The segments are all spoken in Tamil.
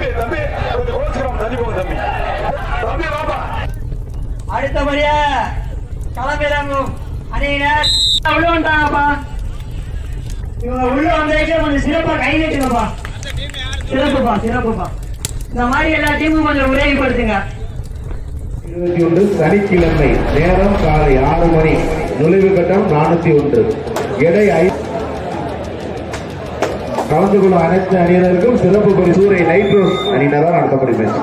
தம்பி தம்பி கொஞ்சம் கோச்சுக்கிறோம் தள்ளி போங்க தம்பி தம்பி வாப்பா அடுத்தபடியா களமிறங்கும் அணியினர் உள்ள வந்துட்டாங்கப்பா இவங்க உள்ள வந்ததுக்கே கொஞ்சம் சிறப்பா கை நீட்டுங்கப்பா சிறப்புப்பா சிறப்புப்பா இந்த மாதிரி எல்லா டீமும் கொஞ்சம் உதவிப்படுத்துங்க இருபத்தி ஒன்று சனிக்கிழமை நேரம் காலை ஆறு மணி நுழைவு கட்டம் நானூத்தி ஒன்று எடை ஐ கலந்து கொள்ளும் அனைத்து அணியினருக்கும் சிறப்பு பரிசூரை நைட்ரோஸ் அணியினரால் நடத்தப்படும் மேட்ச்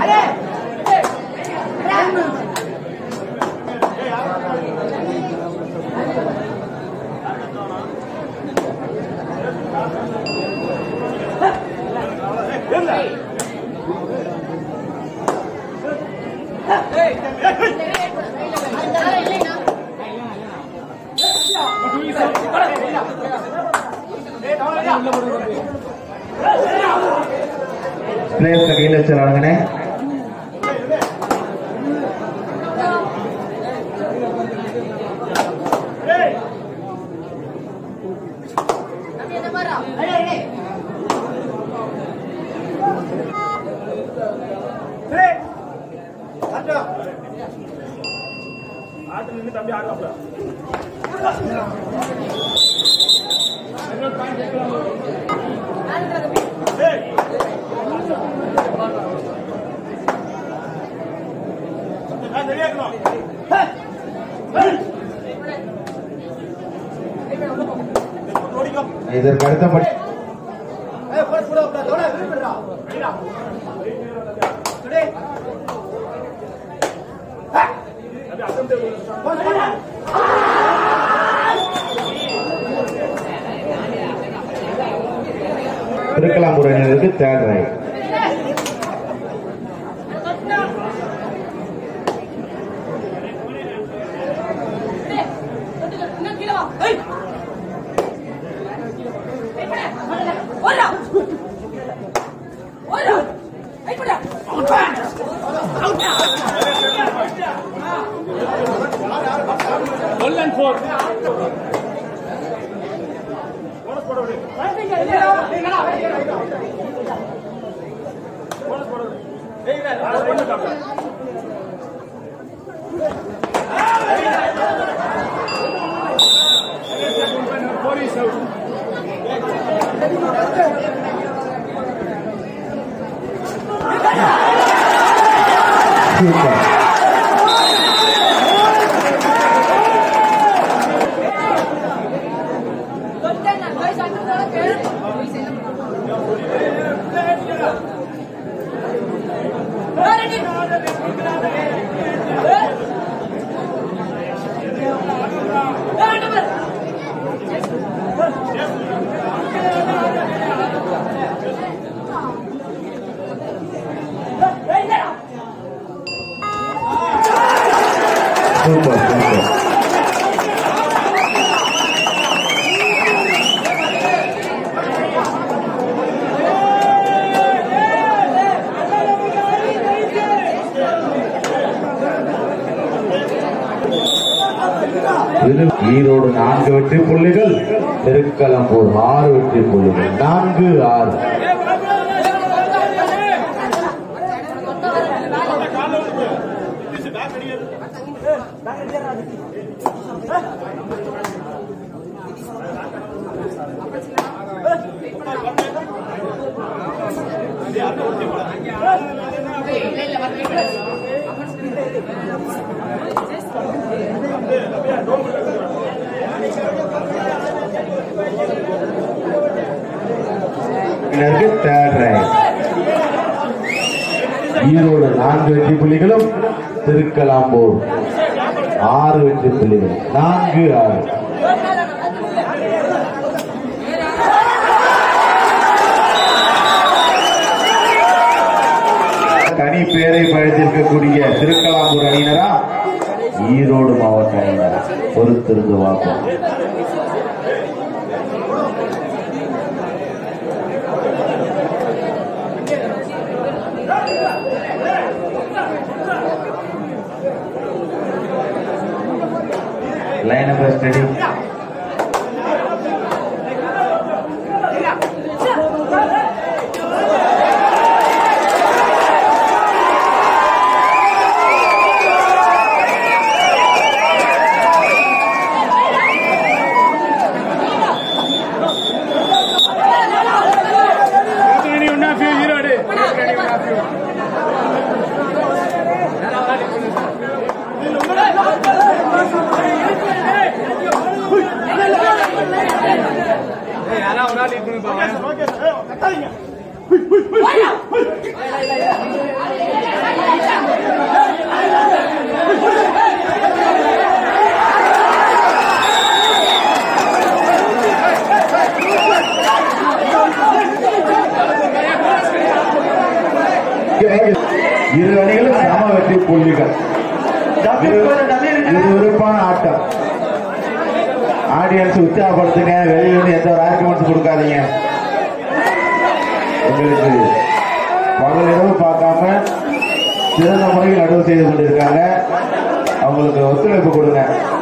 பிளேயர்ஸ் கையில் வச்சிருக்காங்கண்ணே இதற்கு அடுத்தபடி திருக்கலாம்பூர் அணியினருக்கு third right super super super திரு- ஈரோடு நான்கு வெற்றி புள்ளிகள் திருக்கலம்பூர் ஆறு வெற்றி புள்ளிகள் நான்கு ஆறு இதற்கு தேர்ட் ரேங்க் ஈரோடு நான்கு வெற்றி புள்ளிகளும் திருக்கலாம்பூர் ஆறு வெற்றி புள்ளிகள் நான்கு ஆறு தனி பேரை படைத்திருக்கக்கூடிய திருக்கலாம்பூர் அணியினரா ஈரோடு மாவட்ட அணியினரா பொறுத்திருந்து பார்ப்போம் லைன் நம்பர் ஸ்டடி இரு அணிகளும் சம வெற்றி புள்ளிகள் இது விருப்பான ஆட்டம் ஆடியன்ஸ் உற்சாகப்படுத்துங்க வெளியில இருந்து எந்த ஒரு ஆர்குமெண்ட்ஸ் கொடுக்காதீங்க உங்களுக்கு பகல் இரவு பார்க்காம சிறந்த முறையில் நடுவு செய்து கொண்டிருக்காங்க அவங்களுக்கு ஒத்துழைப்பு கொடுங்க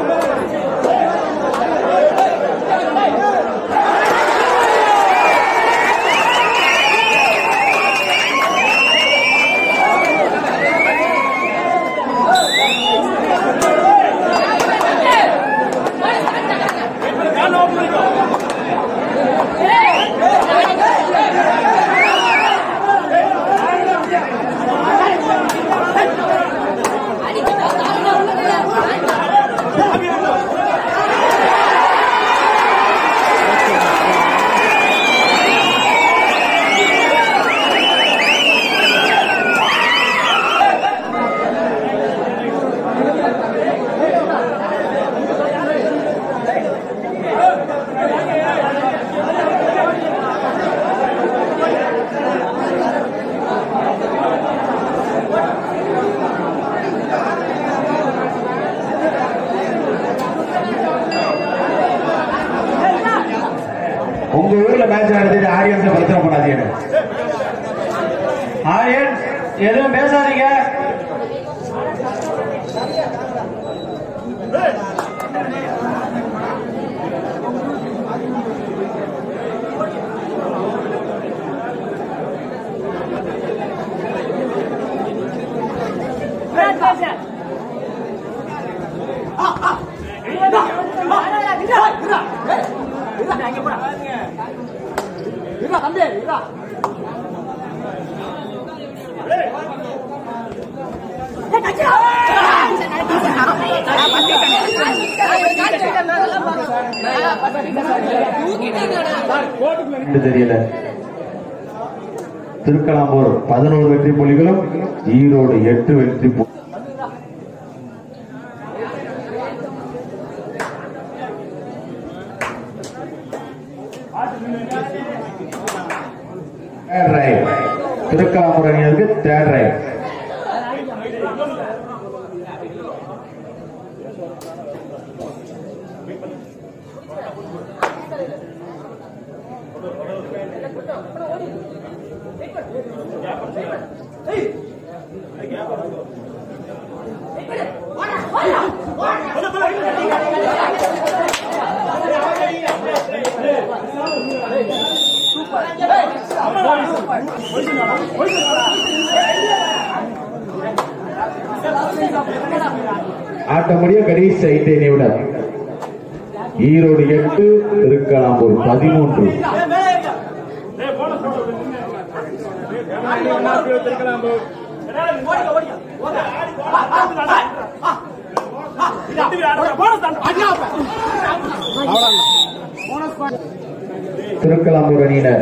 உங்க ஊர்ல மேட்ச் நடத்திட்டு ஆடியன்ஸ் பிரச்சனை பண்ணாதீங்க ஆடியன்ஸ் எதுவும் பேசாதீங்க என்று தெரியல திருக்கலாம்பூர் பதினோரு வெற்றி புள்ளிகளும் ஈரோடு எட்டு வெற்றி புள்ளி Third right. திருக்கலாம்பூர் அணியினருக்கு தேர்ட் ரைட் ஆட்டம் முடிய கடைசி ஐந்து நிமிடம் ஈரோடு எட்டு திருக்கலாம்பூர் பதிமூன்று திருக்கலாம்பூர் அணியினர்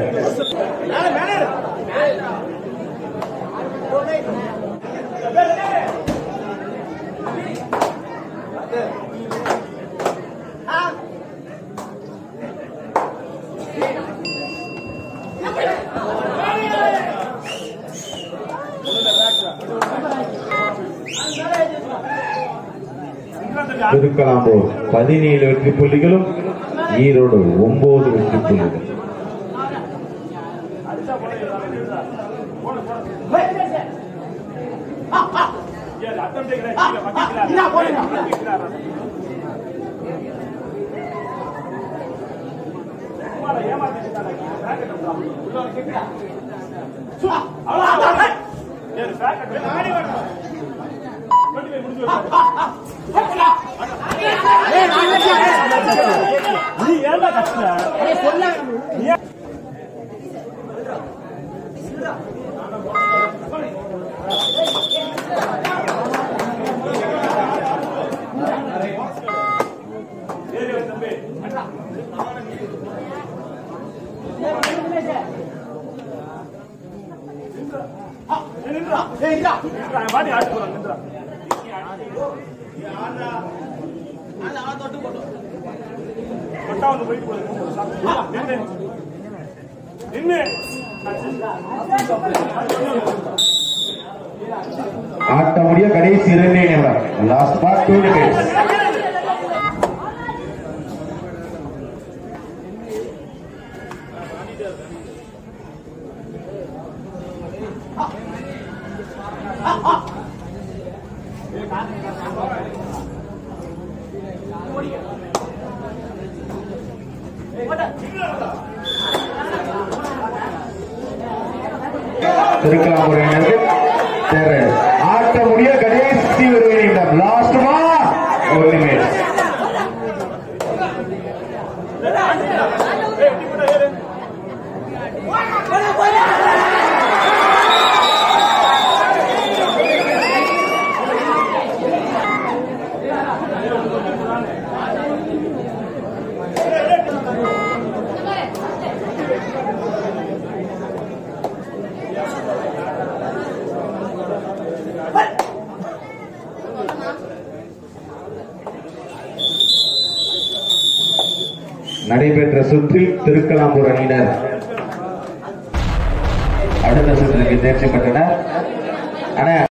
திருக்கலாம்பூர் பதினேழு வெற்றி புள்ளிகளும் ஈரோடு ஒன்பது வெற்றி புள்ளிகள் ஆட்ட முடிய கடைசி இரண்டே நிமிடம் last part two minutes Thirukkalapuram சரி ஆட்ட முடிய கடைசி ஒரு நிமிடம் லாஸ்ட் மா ஒரு நிமிடம் நடைபெற்ற சுற்றில் திருக்கலாம்பூர் அணியினர் அடுத்த சுற்றுக்கு தேர்ச்சி பெற்றனர் ஆனா